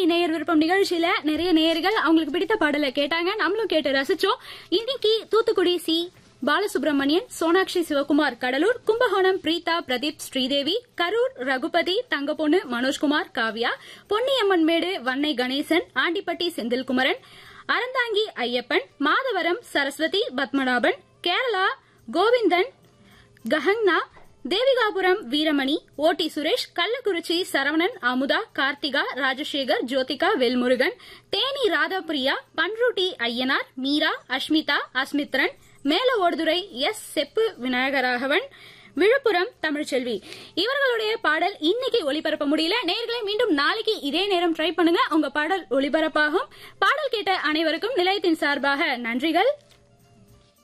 நேயர் விருப்பம் நிகழ்ச்சியில நிறைய நேயர்கள் அவங்களுக்கு பிடித்த பாடலை கேட்டாங்க நம்மளும் கேட்டு ரசிச்சோம் இன்னைக்கு தூத்துக்குடி சி பாலசுப்ரமணியன் சோனாக்ஷி சிவகுமார் கடலூர் கும்பகோணம் பிரீதா பிரதீப் ஸ்ரீதேவி கரூர் ரகுபதி தங்கப்பொண்ணு மனோஜ்குமார் காவ்யா பொன்னியம்மன் மேடு வன்னை கணேசன் ஆண்டிப்பட்டி செந்தில்குமரன் அறந்தாங்கி ஐயப்பன் மாதவரம் சரஸ்வதி பத்மநாபன் கேரளா கோவிந்தன் கஹங்னா தேவிகாபுரம் வீரமணி ஓடி சுரேஷ் கள்ளக்குறிச்சி சரவணன் அமுதா கார்த்திகா ராஜசேகர் ஜோதிகா வேல்முருகன் தேனி ராதாபிரியா பன்ருட்டி ஐயனார் மீரா அஷ்மிதா அஸ்மித்ரன் மேல ஓடுதுறை எஸ் செப்பு விநாயகராகவன் விழுப்புரம் தமிழ்ச்செல்வி இவர்களுடைய பாடல் இன்னைக்கு ஒளிபரப்ப முடியல நேர்களை மீண்டும் நாளைக்கு இதே நேரம் ட்ரை பண்ணுங்க உங்க பாடல் ஒளிபரப்பாகும் பாடல் கேட்ட அனைவருக்கும் நிலையத்தின் சார்பாக நன்றிகள்